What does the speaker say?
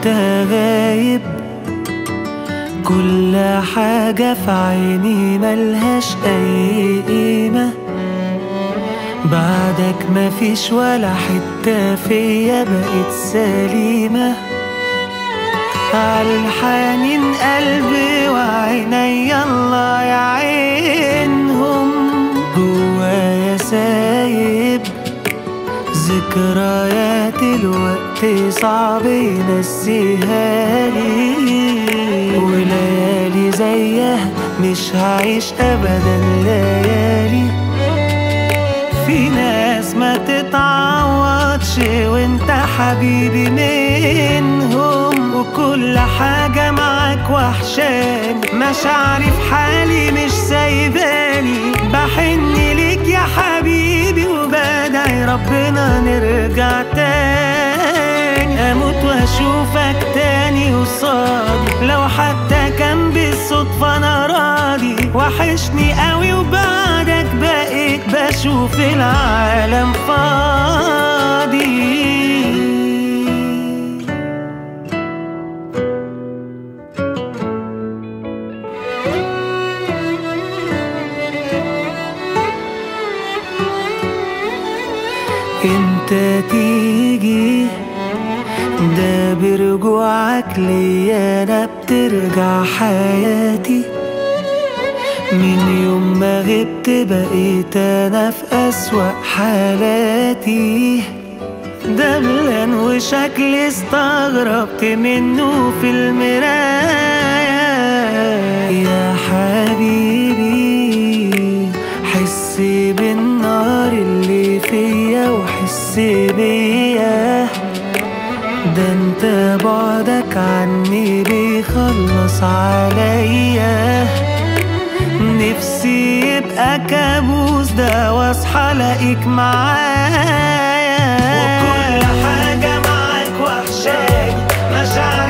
وانت غايب كل حاجة في عيني ملهاش أي قيمة بعدك مفيش ولا حتة فيا بقت سليمة عالحنين قلبي وعيني الله يعينهم جوايا سايب ذكريات الوقت صعب ينسيها لي وليالي زيها مش هعيش ابدا ليالي في ناس ما تتعوضش وانت حبيبي منهم وكل حاجة معاك وحشاني مشاعري في حالي مش سايباني بحن ليك يا حبيبي وبدعي ربنا نرجع تاني اموت واشوفك تاني قصادي لو حتى كان بالصدفة انا راضي وحشني قوي وبعدك بقيت بشوف العالم فاضي انت تيجي ده برجوعك ليا انا بترجع حياتي من يوم ما غبت بقيت انا في اسوأ حالاتي دبلان وشكلي استغربت منه في المراية يا حبيبي حس بالنار اللي فيا وحس بيا ده انت بعدك عني بيخلص عليا نفسي يبقى كابوس ده واصحى الاقيك معايا وكل حاجة معاك وحشاني مشاعر